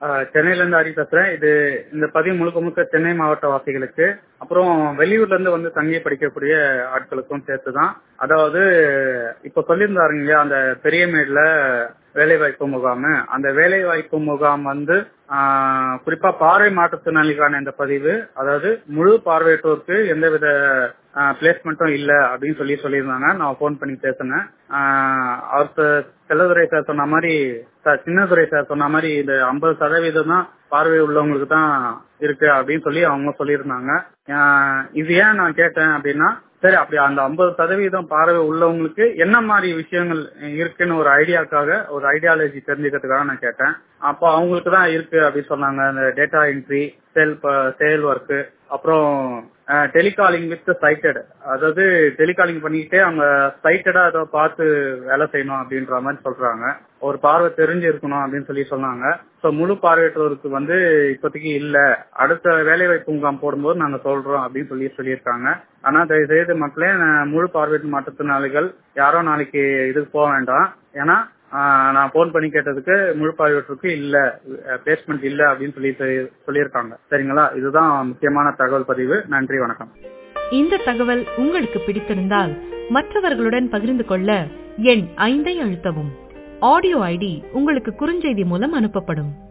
ஆஹ் சென்னையில இருந்து ஹரி பேசுறேன் இது இந்த பதிவு முழுக்க முழுக்க சென்னை மாவட்ட வாசிகளுக்கு அப்புறம் வெளியூர்ல இருந்து வந்து தங்கி படிக்கக்கூடிய ஆட்களுக்கும் சேர்த்துதான் அதாவது இப்ப சொல்லியிருந்தாருங்க இல்லையா அந்த பெரியமேடுல வேலை வாய்ப்பு முகாம் அந்த வேலை வாய்ப்பு முகாம் வந்து ஆஹ் குறிப்பா பார்வை மாற்றுத்திறனாளிக்கான இந்த பதிவு அதாவது முழு பார்வையற்றோருக்கு எந்தவித பிளேஸ்மெண்ட்டும் இல்ல அப்படின்னு சொல்லி சொல்லியிருந்தாங்க நான் போன் பண்ணி பேசினேன் ஆஹ் அவர் செல்லதுரை சார் சொன்ன மாதிரி சார் சின்னதுரை சார் சொன்ன மாதிரி இந்த ஐம்பது சதவீதம் தான் பார்வை உள்ளவங்களுக்கு தான் இருக்கு அப்படின்னு சொல்லி அவங்க சொல்லியிருந்தாங்க ஆஹ் இது ஏன் நான் கேட்டேன் அப்படின்னா சரி அப்படி அந்த ஐம்பது சதவீதம் பார்வை உள்ளவங்களுக்கு என்ன மாதிரி விஷயங்கள் இருக்குன்னு ஒரு ஐடியாக்காக ஒரு ஐடியாலஜி தெரிஞ்சுக்கிறதுக்காக நான் கேட்டேன் அப்போ அவங்களுக்கு தான் இருக்கு அப்படின்னு சொன்னாங்க அந்த data entry sale sale work அப்புறம் டெலிகாலிங் வித் சைட்டட் அதாவது டெலிகாலிங் பண்ணிக்கிட்டே அவங்க சைட்டடா ஏதோ பார்த்து வேலை செய்யணும் அப்படின்ற மாதிரி சொல்றாங்க ஒரு பார்வை தெரிஞ்சு இருக்கணும் அப்படின்னு சொல்லி சொன்னாங்க ஸோ முழு பார்வையற்றோருக்கு வந்து இப்போதைக்கு இல்ல அடுத்த வேலை வாய்ப்பு முகாம் போடும்போது நாங்க சொல்றோம் அப்படின்னு சொல்லி சொல்லியிருக்காங்க ஆனா தயவு செய்து மக்களே முழு பார்வையற்ற மாற்றுத்திறனாளிகள் யாரோ நாளைக்கு இதுக்கு போக வேண்டாம் ஏன்னா நான் போன் பண்ணி கேட்டதுக்கு முழு பார்வையற்றோருக்கு இல்ல பிளேஸ்மெண்ட் இல்ல அப்படின்னு சொல்லி சொல்லியிருக்காங்க சரிங்களா இதுதான் முக்கியமான தகவல் பதிவு நன்றி வணக்கம் இந்த தகவல் உங்களுக்கு பிடித்திருந்தால் மற்றவர்களுடன் பகிர்ந்து கொள்ள எண் ஐந்தை அழுத்தவும் ஆடியோ ஐடி உங்களுக்கு குறுஞ்செய்தி மூலம் அனுப்பப்படும்